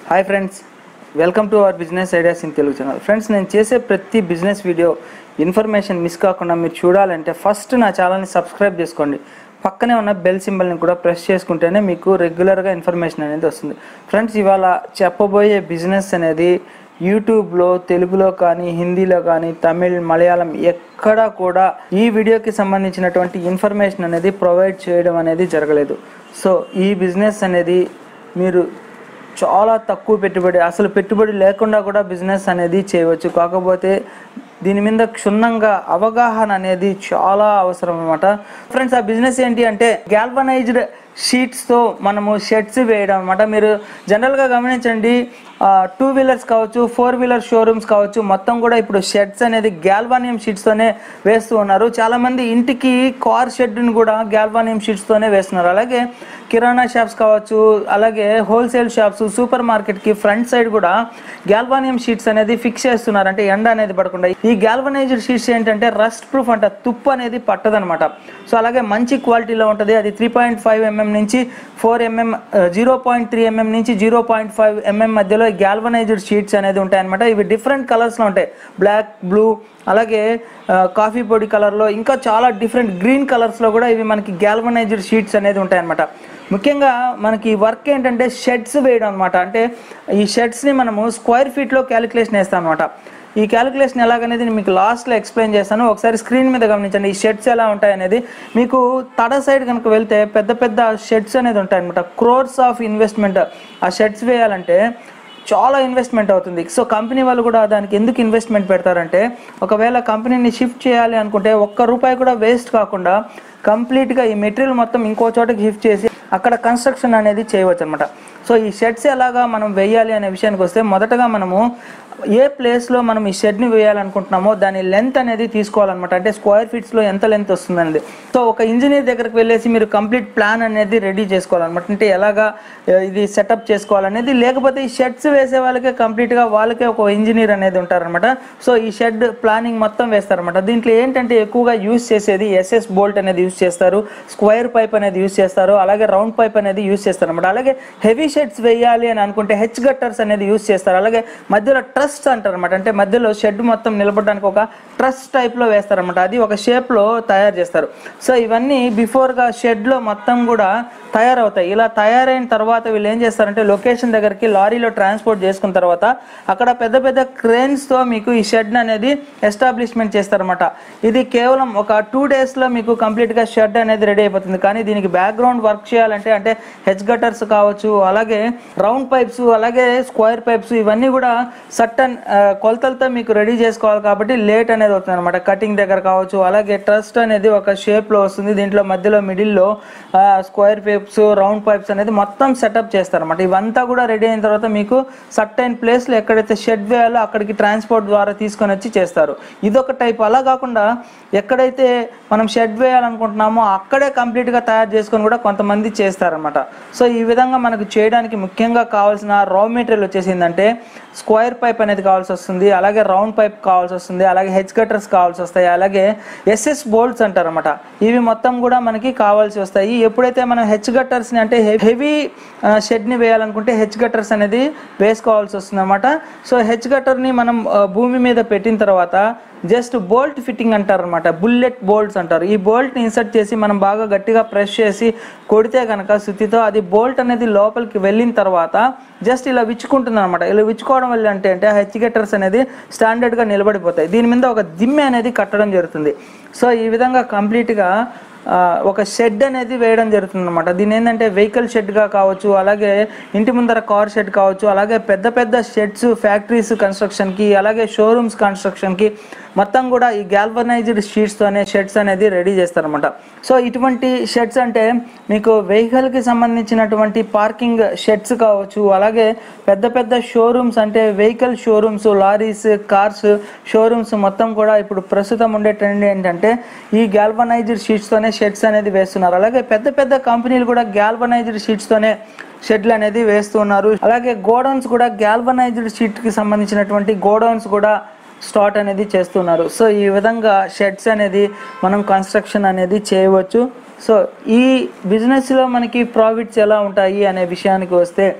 hi friends welcome to our business ideas in Telugu channel friends నేను చేసే ప్రతి business video information miss కాకుండా మీరు చూడాలంటే ఫస్ట్ నా ఛానల్ని సబ్స్క్రైబ్ చేసుకోండి పక్కనే ఉన్న బెల్ సింబల్ని కూడా ప్రెస్ చేసుకుంటేనే మీకు రెగ్యులర్గా ఇన్ఫర్మేషన్ అనేది వస్తుంది ఫ్రెండ్స్ ఇవాళ చెప్పబోయే బిజినెస్ అనేది యూట్యూబ్లో తెలుగులో కానీ హిందీలో కానీ తమిళ్ మలయాళం ఎక్కడా కూడా ఈ వీడియోకి సంబంధించినటువంటి ఇన్ఫర్మేషన్ అనేది ప్రొవైడ్ చేయడం అనేది జరగలేదు సో ఈ బిజినెస్ అనేది మీరు చాలా తక్కువ పెట్టుబడి అసలు పెట్టుబడి లేకుండా కూడా బిజినెస్ అనేది చేయవచ్చు కాకపోతే దీని మీద క్షుణ్ణంగా అవగాహన అనేది చాలా అవసరం అనమాట ఫ్రెండ్స్ ఆ బిజినెస్ ఏంటి అంటే గ్యాల్వనైజ్డ్ షీట్స్తో మనము షెడ్స్ వేయడం అనమాట మీరు జనరల్గా గమనించండి టూ వీలర్స్ కావచ్చు ఫోర్ వీలర్ షోరూమ్స్ కావచ్చు మొత్తం కూడా ఇప్పుడు షెడ్స్ అనేది గ్యాల్వానియం షీట్స్తోనే వేస్తూ ఉన్నారు చాలామంది ఇంటికి కార్ షెడ్ని కూడా గ్యాల్వానియం షీట్స్తోనే వేస్తున్నారు అలాగే కిరాణా షాప్స్ కావచ్చు అలాగే హోల్సేల్ షాప్స్ సూపర్ మార్కెట్కి ఫ్రంట్ సైడ్ కూడా గ్యాల్వానియం షీట్స్ అనేది ఫిక్స్ చేస్తున్నారు అంటే ఎండ అనేది పడకుండా ఈ గ్యాల్వనైజ్డ్ షీట్స్ ఏంటంటే రస్ట్ ప్రూఫ్ అంట తుప్పు అనేది పట్టదనమాట సో అలాగే మంచి క్వాలిటీలో ఉంటుంది అది త్రీ పాయింట్ ఫైవ్ ఎంఎం నుంచి four mm zero point three mm నుంచి జీరో పాయింట్ ఫైవ్ ఎంఎం మధ్యలో గ్యాల్వనైజ్డ్ షీట్స్ అనేది ఉంటాయన్నమాట ఇవి డిఫరెంట్ కలర్స్లో ఉంటాయి బ్లాక్ బ్లూ అలాగే కాఫీ పొడి కలర్లో ఇంకా చాలా డిఫరెంట్ గ్రీన్ కలర్స్లో కూడా ఇవి మనకి గ్యాల్వనైజ్డ్ షీట్స్ అనేది ఉంటాయన్నమాట ముఖ్యంగా మనకి వర్క్ ఏంటంటే షెడ్స్ వేయడం అనమాట అంటే ఈ షెడ్స్ని మనము స్క్వేర్ ఫీట్లో క్యాలిక్యులేషన్ వేస్తాం అనమాట ఈ క్యాలిక్యులేషన్ ఎలాగనేది నేను మీకు లాస్ట్లో ఎక్స్ప్లెయిన్ చేస్తాను ఒకసారి స్క్రీన్ మీద గమనించండి ఈ షెడ్స్ ఎలా ఉంటాయనేది మీకు తడ సైడ్ కనుక వెళ్తే పెద్ద పెద్ద షెడ్స్ అనేది ఉంటాయన్నమాట క్రోర్స్ ఆఫ్ ఇన్వెస్ట్మెంట్ ఆ షెడ్స్ వేయాలంటే చాలా ఇన్వెస్ట్మెంట్ అవుతుంది సో కంపెనీ వాళ్ళు కూడా దానికి ఎందుకు ఇన్వెస్ట్మెంట్ పెడతారంటే ఒకవేళ కంపెనీని షిఫ్ట్ చేయాలి అనుకుంటే ఒక్క రూపాయి కూడా వేస్ట్ కాకుండా కంప్లీట్గా ఈ మెటీరియల్ మొత్తం ఇంకో చోటకి షిఫ్ట్ చేసి అక్కడ కన్స్ట్రక్షన్ అనేది చేయవచ్చు అనమాట సో ఈ షెడ్స్ ఎలాగా మనం వేయాలి అనే విషయానికి వస్తే మొదటగా మనము ఏ ప్లేస్లో మనం ఈ షెడ్ని వేయాలనుకుంటున్నామో దాని లెంత్ అనేది తీసుకోవాలన్నమాట అంటే స్క్వేర్ ఫీట్స్లో ఎంత లెంత్ వస్తుందనేది సో ఒక ఇంజనీర్ దగ్గరికి వెళ్ళేసి మీరు కంప్లీట్ ప్లాన్ అనేది రెడీ చేసుకోవాలన్నమాట అంటే ఎలాగా ఆ, ఇది సెటప్ చేసుకోవాలనేది లేకపోతే ఈ షెడ్స్ వేసే వాళ్ళకే కంప్లీట్గా వాళ్ళకే ఒక ఇంజనీర్ అనేది ఉంటారనమాట సో ఈ షెడ్ ప్లానింగ్ మొత్తం వేస్తారనమాట దీంట్లో ఏంటంటే ఎక్కువగా యూస్ చేసేది ఎస్ఎస్ బోల్ట్ అనేది యూస్ చేస్తారు స్క్వేర్ పైప్ అనేది యూస్ చేస్తారు అలాగే రౌండ్ పైప్ అనేది యూస్ చేస్తారు అనమాట అలాగే హెవీ షెడ్స్ వేయాలి అని అనుకుంటే హెచ్ గట్టర్స్ అనేది యూస్ చేస్తారు అలాగే మధ్యలో ట్రస్ట్ అంటారు అనమాట అంటే మధ్యలో షెడ్ మొత్తం నిలబడడానికి ఒక ట్రస్ట్ టైప్లో వేస్తారనమాట అది ఒక షేప్లో తయారు చేస్తారు సో ఇవన్నీ బిఫోర్గా షెడ్లో మొత్తం కూడా తయారవుతాయి ఇలా తయారైన తర్వాత వీళ్ళు ఏం చేస్తారంటే లొకేషన్ దగ్గరికి లారీలో ట్రాన్స్పోర్ట్ చేసుకున్న తర్వాత అక్కడ పెద్ద పెద్ద క్రేన్స్తో మీకు ఈ షెడ్ అనేది ఎస్టాబ్లిష్మెంట్ చేస్తారన్నమాట ఇది కేవలం ఒక టూ డేస్లో మీకు కంప్లీట్గా షెడ్ అనేది రెడీ అయిపోతుంది కానీ దీనికి బ్యాక్గ్రౌండ్ వర్క్ చేయాలంటే అంటే హెచ్ గటర్స్ కావచ్చు అలాగే రౌండ్ పైప్స్ అలాగే స్క్వేర్ పైప్స్ ఇవన్నీ కూడా సట్టన్ కొలతలతో మీకు రెడీ చేసుకోవాలి కాబట్టి లేట్ అనేది అవుతుంది అనమాట కటింగ్ దగ్గర కావచ్చు అలాగే ట్రస్ట్ అనేది ఒక షేప్లో వస్తుంది దీంట్లో మధ్యలో మిడిల్లో స్క్వేర్ పైప్స్ రౌండ్ పైప్స్ అనేది మొత్తం సెటప్ చేస్తారన్నమాట ఇవంతా కూడా రెడీ అయిన తర్వాత మీకు సర్టైన్ ప్లేస్లో ఎక్కడైతే షెడ్ వేయాలో అక్కడికి ట్రాన్స్పోర్ట్ ద్వారా తీసుకొని వచ్చి చేస్తారు ఇదొక టైప్ అలా కాకుండా ఎక్కడైతే మనం షెడ్ వేయాలనుకుంటున్నామో అక్కడే కంప్లీట్గా తయారు చేసుకొని కూడా కొంతమంది చేస్తారనమాట సో ఈ విధంగా మనకు చేయడానికి ముఖ్యంగా కావాల్సిన రా మెటీరియల్ వచ్చేసి ఏంటంటే స్క్వేర్ పైప్ అనేది కావాల్సి వస్తుంది అలాగే రౌండ్ పైప్ కావాల్సి వస్తుంది అలాగే హెచ్ కట్టర్స్ కావాల్సి వస్తాయి అలాగే ఎస్ఎస్ బోల్ట్స్ అంటారన్నమాట ఇవి మొత్తం కూడా మనకి కావాల్సి వస్తాయి ఎప్పుడైతే మనం హెచ్ గట్టర్స్ని అంటే హెవీ షెడ్ని వేయాలనుకుంటే హెచ్ గట్టర్స్ అనేది వేసుకోవాల్సి వస్తుంది అనమాట సో హెచ్ గట్టర్ని మనం ఆ, భూమి మీద పెట్టిన తర్వాత జస్ట్ బోల్ట్ ఫిట్టింగ్ అంటారు అనమాట బుల్లెట్ బోల్ట్స్ అంటారు ఈ బోల్ట్ని ఇన్సర్ట్ చేసి మనం బాగా గట్టిగా ప్రెస్ చేసి కొడితే కనుక సుత్తితో అది బోల్ట్ అనేది లోపలికి వెళ్ళిన తర్వాత జస్ట్ ఇలా విచ్చుకుంటుంది అనమాట ఇలా విచ్చుకోవడం వల్ల అంటే అంటే హెచ్ గెటర్స్ అనేది స్టాండర్డ్గా నిలబడిపోతాయి దీని మీద ఒక దిమ్మె అనేది కట్టడం జరుగుతుంది సో ఈ విధంగా కంప్లీట్గా ఆ, ఒక షెడ్ అనేది వేయడం జరుగుతుంది అనమాట దీని ఏంటంటే వెహికల్ షెడ్గా కావచ్చు అలాగే ఇంటి ముందర కార్ షెడ్ కావచ్చు అలాగే పెద్ద పెద్ద షెడ్స్ ఫ్యాక్టరీస్ కన్స్ట్రక్షన్కి అలాగే షోరూమ్స్ కన్స్ట్రక్షన్కి మొత్తం కూడా ఈ గ్యాల్వనైజ్డ్ షీట్స్తోనే షెడ్స్ అనేది రెడీ చేస్తారనమాట సో ఇటువంటి షెడ్స్ అంటే మీకు వెహికల్కి సంబంధించినటువంటి పార్కింగ్ షెడ్స్ కావచ్చు అలాగే పెద్ద పెద్ద షోరూమ్స్ అంటే vehicle showrooms lorries cars showrooms మొత్తం కూడా ఇప్పుడు ప్రస్తుతం ఉండే ట్రెండ్ ఏంటంటే ఈ గ్యాల్వనైజ్డ్ షీట్స్తోనే షెడ్స్ అనేది వేస్తున్నారు అలాగే పెద్ద పెద్ద కంపెనీలు కూడా గ్యాల్వనైజ్డ్ షీట్స్తోనే షెడ్లు అనేది వేస్తూ ఉన్నారు అలాగే గోడౌన్స్ కూడా గ్యాల్వనైజ్డ్ షీట్కి సంబంధించినటువంటి గోడౌన్స్ కూడా స్టార్ట్ అనేది చేస్తున్నారు సో ఈ విధంగా షెడ్స్ అనేది మనం కన్స్ట్రక్షన్ అనేది చేయవచ్చు సో ఈ బిజినెస్లో మనకి ప్రాఫిట్స్ ఎలా ఉంటాయి అనే విషయానికి వస్తే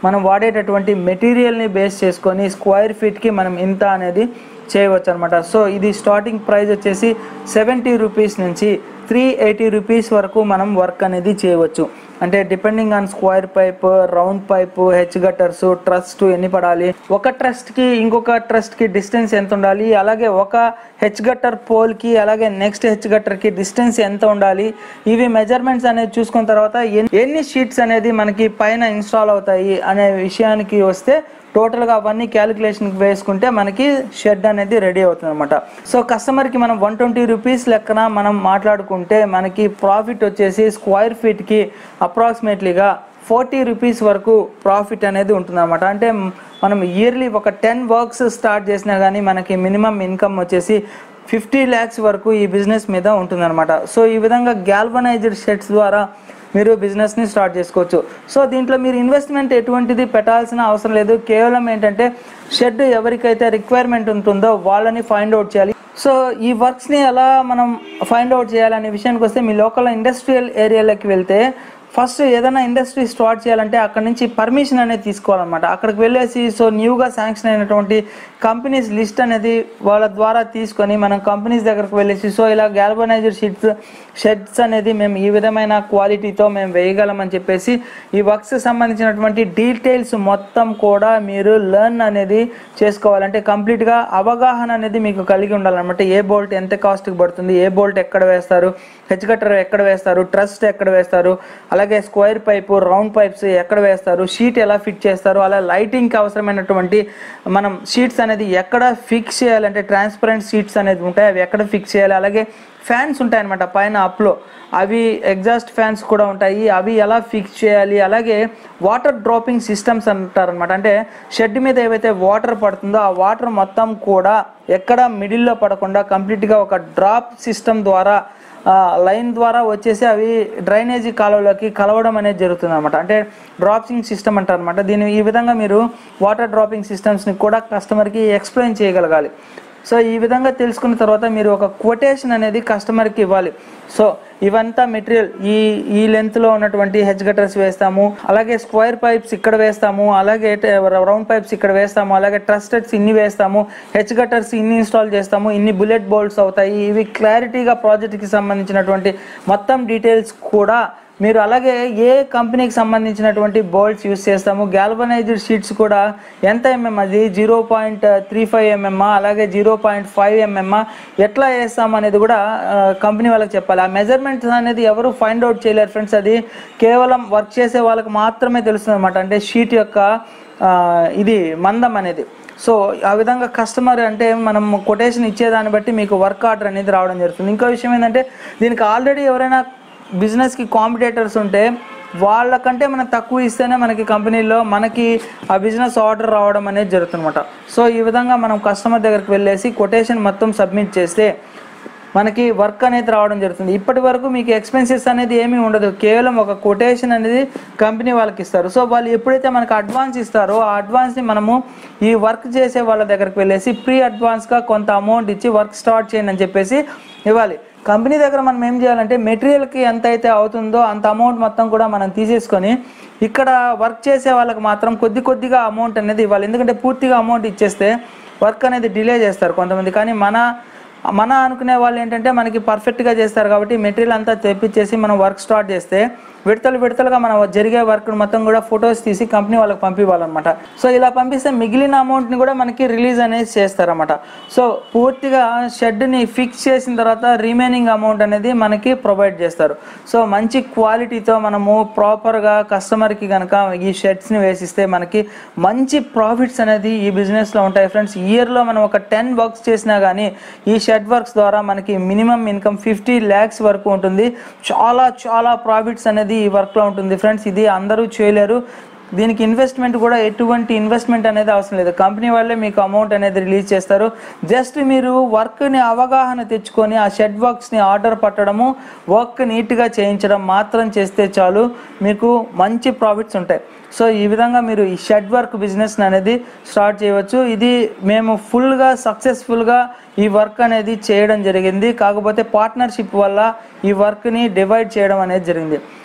మనం వాడేటటువంటి మెటీరియల్ని బేస్ చేసుకొని స్క్వేర్ ఫీట్కి మనం ఇంత అనేది చేయవచ్చు అనమాట సో ఇది స్టార్టింగ్ ప్రైస్ వచ్చేసి సెవెంటీ రూపీస్ నుంచి త్రీ ఎయిటీ రూపీస్ వరకు మనం వర్క్ అనేది చేయవచ్చు అంటే depending on square pipe round pipe H girders truss ఎన్ని పడాలి ఒక ట్రస్ట్ కి ఇంకొక ట్రస్ట్ కి డిస్టెన్స్ ఎంత ఉండాలి అలాగే ఒక హెచ్ గట్టర్ పోల్ కి అలాగే నెక్స్ట్ హెచ్ గట్టర్ కి డిస్టెన్స్ ఎంత ఉండాలి ఇవి మెజర్మెంట్స్ అనేది చూసుకున్న తర్వాత ఎన్- ఎన్ని షీట్స్ అనేది మనకి పైన ఇన్స్టాల్ అవుతాయి అనే విషయానికి వస్తే టోటల్గా అవన్నీ క్యాలిక్యులేషన్కి వేసుకుంటే మనకి షెడ్ అనేది రెడీ అవుతుంది అనమాట సో కస్టమర్కి మనం వన్ ట్వంటీ రూపీస్ లెక్కన మనం మాట్లాడుకుంటే మనకి ప్రాఫిట్ వచ్చేసి స్క్వేర్ ఫీట్కి అప్రాక్సిమేట్లీగా ఫార్టీ రూపీస్ వరకు ప్రాఫిట్ అనేది ఉంటుందన్నమాట అంటే మనం ఇయర్లీ ఒక టెన్ వర్క్స్ స్టార్ట్ చేసినా కానీ మనకి మినిమం ఇన్కమ్ వచ్చేసి ఫిఫ్టీ ల్యాక్స్ వరకు ఈ బిజినెస్ మీద ఉంటుందన్నమాట సో ఈ విధంగా గ్యాల్వనైజ్డ్ షెడ్స్ ద్వారా మీరు బిజినెస్ని స్టార్ట్ చేసుకోవచ్చు సో దీంట్లో మీరు ఇన్వెస్ట్మెంట్ ఎటువంటిది పెట్టాల్సిన అవసరం లేదు కేవలం ఏంటంటే షెడ్ ఎవరికైతే రిక్వైర్మెంట్ ఉంటుందో వాళ్ళని ఫైండ్ అవుట్ చేయాలి సో ఈ వర్క్స్ని ఎలా మనం ఫైండ్ అవుట్ చేయాలనే విషయానికి వస్తే మీ లోకల్ ఇండస్ట్రియల్ ఏరియాలోకి వెళ్తే ఫస్ట్ ఏదైనా ఇండస్ట్రీ స్టార్ట్ చేయాలంటే అక్కడ నుంచి పర్మిషన్ అనేది తీసుకోవాలన్నమాట అక్కడికి వెళ్ళేసి సో న్యూగా శాంక్షన్ అయినటువంటి కంపెనీస్ లిస్ట్ అనేది వాళ్ళ ద్వారా తీసుకొని మనం కంపెనీస్ దగ్గరకు వెళ్ళేసి సో ఇలా గ్యాల్బనైజర్ షీట్స్ షెడ్స్ అనేది మేము ఈ విధమైన క్వాలిటీతో మేము వేయగలమని చెప్పేసి ఈ వర్క్స్ సంబంధించినటువంటి డీటెయిల్స్ మొత్తం కూడా మీరు లెర్న్ అనేది చేసుకోవాలంటే కంప్లీట్గా అవగాహన అనేది మీకు కలిగి ఉండాలన్నమాట ఏ బోల్ట్ ఎంత కాస్ట్కి పడుతుంది ఏ బోల్ట్ ఎక్కడ వేస్తారు హెచ్ కట్టర్ ఎక్కడ వేస్తారు ట్రస్ట్ ఎక్కడ వేస్తారు అలాగే స్క్వేర్ పైపు రౌండ్ పైప్స్ ఎక్కడ వేస్తారు షీట్ ఎలా ఫిట్ చేస్తారు అలా లైటింగ్కి అవసరమైనటువంటి మనం షీట్స్ అనేది ఎక్కడ ఫిక్స్ చేయాలంటే ట్రాన్స్పరెంట్ షీట్స్ అనేది ఉంటాయి అవి ఎక్కడ ఫిక్స్ చేయాలి అలాగే ఫ్యాన్స్ ఉంటాయన్నమాట పైన అప్లో అవి ఎగ్జాస్ట్ ఫ్యాన్స్ కూడా ఉంటాయి అవి ఎలా ఫిక్స్ చేయాలి అలాగే వాటర్ డ్రాపింగ్ సిస్టమ్స్ అంటారనమాట అంటే షెడ్ మీద ఏవైతే వాటర్ పడుతుందో ఆ వాటర్ మొత్తం కూడా ఎక్కడ మిడిల్లో పడకుండా కంప్లీట్గా ఒక డ్రాప్ సిస్టమ్ ద్వారా ఆ, లైన్ ద్వారా వచ్చేసి అవి డ్రైనేజీ కాలువలోకి కలవడం అనేది జరుగుతుంది అనమాట అంటే డ్రాపింగ్ సిస్టమ్ అంటారు అనమాట దీని ఈ విధంగా మీరు వాటర్ డ్రాపింగ్ సిస్టమ్స్ని కూడా కస్టమర్కి ఎక్స్ప్లెయిన్ చేయగలగాలి సో ఈ విధంగా తెలుసుకున్న తర్వాత మీరు ఒక కొటేషన్ అనేది కస్టమర్కి ఇవ్వాలి సో ఇవంతా మెటీరియల్ ఈ ఈ లెంత్లో ఉన్నటువంటి హెచ్ గటర్స్ వేస్తాము అలాగే స్క్వేర్ పైప్స్ ఇక్కడ వేస్తాము అలాగే రౌండ్ పైప్స్ ఇక్కడ వేస్తాము అలాగే ట్రస్టెడ్స్ ఇన్ని వేస్తాము హెచ్ గటర్స్ ఇన్ని ఇన్స్టాల్ చేస్తాము ఇన్ని బుల్లెట్ బోల్ట్స్ అవుతాయి ఇవి క్లారిటీగా ప్రాజెక్ట్కి సంబంధించినటువంటి మొత్తం డీటెయిల్స్ కూడా మీరు అలాగే ఏ కంపెనీకి సంబంధించినటువంటి బోల్ట్స్ యూస్ చేస్తాము గ్యాల్వనైజ్డ్ షీట్స్ కూడా ఎంత ఎంఎం అది zero point three five mm అలాగే జీరో పాయింట్ ఫైవ్ ఎంఎం ఎట్లా వేస్తాము అనేది కూడా కంపెనీ వాళ్ళకి చెప్పాలి ఆ మెజర్మెంట్స్ అనేది ఎవరు ఫైండ్ అవుట్ చేయలేరు ఫ్రెండ్స్ అది కేవలం వర్క్ చేసే వాళ్ళకి మాత్రమే తెలుస్తుంది అనమాట అంటే షీట్ యొక్క ఆ, ఇది మందం అనేది సో ఆ విధంగా కస్టమర్ అంటే మనం కొటేషన్ ఇచ్చేదాన్ని బట్టి మీకు వర్క్ ఆర్డర్ అనేది రావడం జరుగుతుంది ఇంకో విషయం ఏంటంటే దీనికి ఆల్రెడీ ఎవరైనా బిజినెస్కి కాంపిటేటర్స్ ఉంటే వాళ్ళకంటే మనం తక్కువ ఇస్తేనే మనకి కంపెనీలో మనకి ఆ బిజినెస్ ఆర్డర్ రావడం అనేది జరుగుతుందన్నమాట సో ఈ విధంగా మనం కస్టమర్ దగ్గరికి వెళ్ళేసి కొటేషన్ మొత్తం సబ్మిట్ చేస్తే మనకి వర్క్ అనేది రావడం జరుగుతుంది ఇప్పటి వరకు మీకు ఎక్స్పెన్సెస్ అనేది ఏమీ ఉండదు కేవలం ఒక కొటేషన్ అనేది కంపెనీ వాళ్ళకి ఇస్తారు సో వాళ్ళు ఎప్పుడైతే మనకు అడ్వాన్స్ ఇస్తారో ఆ అడ్వాన్స్ని మనము ఈ వర్క్ చేసే వాళ్ళ దగ్గరికి వెళ్ళేసి ప్రీ అడ్వాన్స్గా కొంత అమౌంట్ ఇచ్చి వర్క్ స్టార్ట్ చేయండి అని చెప్పేసి ఇవ్వాలి కంపెనీ దగ్గర మనం ఏం చేయాలంటే మెటీరియల్కి ఎంత అయితే అవుతుందో అంత అమౌంట్ మొత్తం కూడా మనం తీసేసుకొని ఇక్కడ వర్క్ చేసే వాళ్ళకి మాత్రం కొద్ది కొద్దిగా అమౌంట్ అనేది ఇవ్వాలి ఎందుకంటే పూర్తిగా అమౌంట్ ఇచ్చేస్తే వర్క్ అనేది డిలే చేస్తారు కొంతమంది కానీ మన మన అనుకునే వాళ్ళు ఏంటంటే మనకి పర్ఫెక్ట్గా చేస్తారు కాబట్టి మెటీరియల్ అంతా తెప్పించేసి మనం వర్క్ స్టార్ట్ చేస్తే విడతలు విడతలుగా మనం జరిగే వర్క్ మొత్తం కూడా ఫొటోస్ తీసి కంపెనీ వాళ్ళకి పంపివ్వాలన్నమాట సో ఇలా పంపిస్తే మిగిలిన అమౌంట్ని కూడా మనకి రిలీజ్ అనేది చేస్తారన్నమాట సో పూర్తిగా షెడ్ని ఫిక్స్ చేసిన తర్వాత రిమైనింగ్ అమౌంట్ అనేది మనకి ప్రొవైడ్ చేస్తారు సో మంచి క్వాలిటీతో మనము ప్రాపర్గా కస్టమర్కి కనుక ఈ షెడ్స్ని వేసిస్తే మనకి మంచి ప్రాఫిట్స్ అనేది ఈ బిజినెస్లో ఉంటాయి ఫ్రెండ్స్ ఇయర్లో మనం ఒక టెన్ వర్క్స్ చేసినా కానీ ఈ షెడ్ వర్క్స్ ద్వారా మనకి మినిమం ఇన్కమ్ ఫిఫ్టీ ల్యాక్స్ వరకు ఉంటుంది చాలా చాలా ప్రాఫిట్స్ అనేది ఈ వర్క్లో ఉంటుంది ఫ్రెండ్స్ ఇది అందరూ చేయలేరు దీనికి ఇన్వెస్ట్మెంట్ కూడా ఎటువంటి ఇన్వెస్ట్మెంట్ అనేది అవసరం లేదు కంపెనీ వాళ్ళే మీకు అమౌంట్ అనేది రిలీజ్ చేస్తారు జస్ట్ మీరు వర్క్ని అవగాహన తెచ్చుకొని ఆ షెడ్ వర్క్స్ని ఆర్డర్ పట్టడము వర్క్ నీట్గా చేయించడం మాత్రం చేస్తే చాలు మీకు మంచి ప్రాఫిట్స్ ఉంటాయి సో ఈ విధంగా మీరు ఈ షెడ్ వర్క్ బిజినెస్ అనేది స్టార్ట్ చేయవచ్చు ఇది మేము ఫుల్గా సక్సెస్ఫుల్గా ఈ వర్క్ అనేది చేయడం జరిగింది కాకపోతే పార్ట్నర్షిప్ వల్ల ఈ వర్క్ని డివైడ్ చేయడం అనేది జరిగింది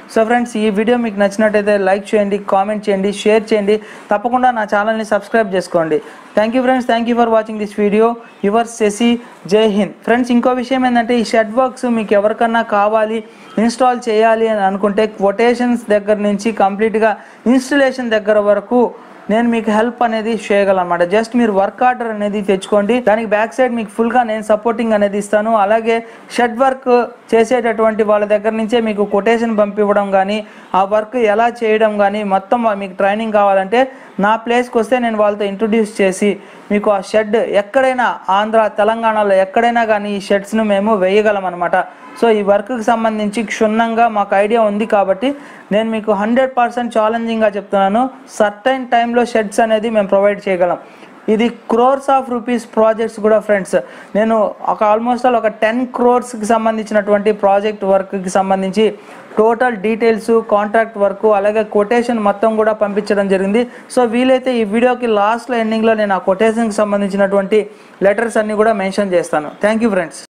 సో ఫ్రెండ్స్ ఈ వీడియో మీకు నచ్చినట్టయితే లైక్ చేయండి కామెంట్ చేయండి షేర్ చేయండి తప్పకుండా నా ఛానల్ని సబ్స్క్రైబ్ చేసుకోండి thank you friends thank you for watching this video your Shashi జై హింద్ ఫ్రెండ్స్ ఇంకో విషయం ఏంటంటే ఈ షెడ్ వర్క్స్ మీకు ఎవరికన్నా కావాలి ఇన్స్టాల్ చేయాలి అని అనుకుంటే కొటేషన్స్ దగ్గర నుంచి కంప్లీట్గా ఇన్స్టలేషన్ దగ్గర వరకు నేను మీకు హెల్ప్ అనేది చేయగలను అనమాట జస్ట్ మీరు వర్క్ ఆర్డర్ అనేది తెచ్చుకోండి దానికి బ్యాక్ సైడ్ మీకు ఫుల్గా నేను సపోర్టింగ్ అనేది ఇస్తాను అలాగే షెడ్ వర్క్ చేసేటటువంటి వాళ్ళ దగ్గర నుంచే మీకు కొటేషన్ పంపివ్వడం కానీ ఆ వర్క్ ఎలా చేయడం కానీ మొత్తం మీకు ట్రైనింగ్ కావాలంటే నా ప్లేస్కి వస్తే నేను వాళ్ళతో ఇంట్రొడ్యూస్ చేసి మీకు ఆ షెడ్ ఎక్కడైనా ఆంధ్ర తెలంగాణలో ఎక్కడైనా కానీ ఈ షెడ్స్ను మేము వేయగలం అనమాట సో ఈ వర్క్కి సంబంధించి క్షుణ్ణంగా మాకు ఐడియా ఉంది కాబట్టి నేను మీకు హండ్రెడ్ పర్సెంట్ ఛాలెంజింగ్గా చెప్తున్నాను సర్టైన్ టైంలో షెడ్స్ అనేది మేము ప్రొవైడ్ చేయగలం ఇది క్రోర్స్ ఆఫ్ రూపీస్ ప్రాజెక్ట్స్ కూడా ఫ్రెండ్స్ నేను ఒక ఆల్మోస్ట్ ఆల్ ఒక టెన్ క్రోర్స్కి సంబంధించినటువంటి ప్రాజెక్ట్ వర్క్కి సంబంధించి టోటల్ డీటెయిల్స్ కాంట్రాక్ట్ వర్క్ అలాగే కొటేషన్ మొత్తం కూడా పంపించడం జరిగింది సో వీలైతే ఈ వీడియోకి లాస్ట్లో ఎండింగ్లో నేను ఆ కొటేషన్కి సంబంధించినటువంటి లెటర్స్ అన్ని కూడా మెన్షన్ చేస్తాను థ్యాంక్ యూ ఫ్రెండ్స్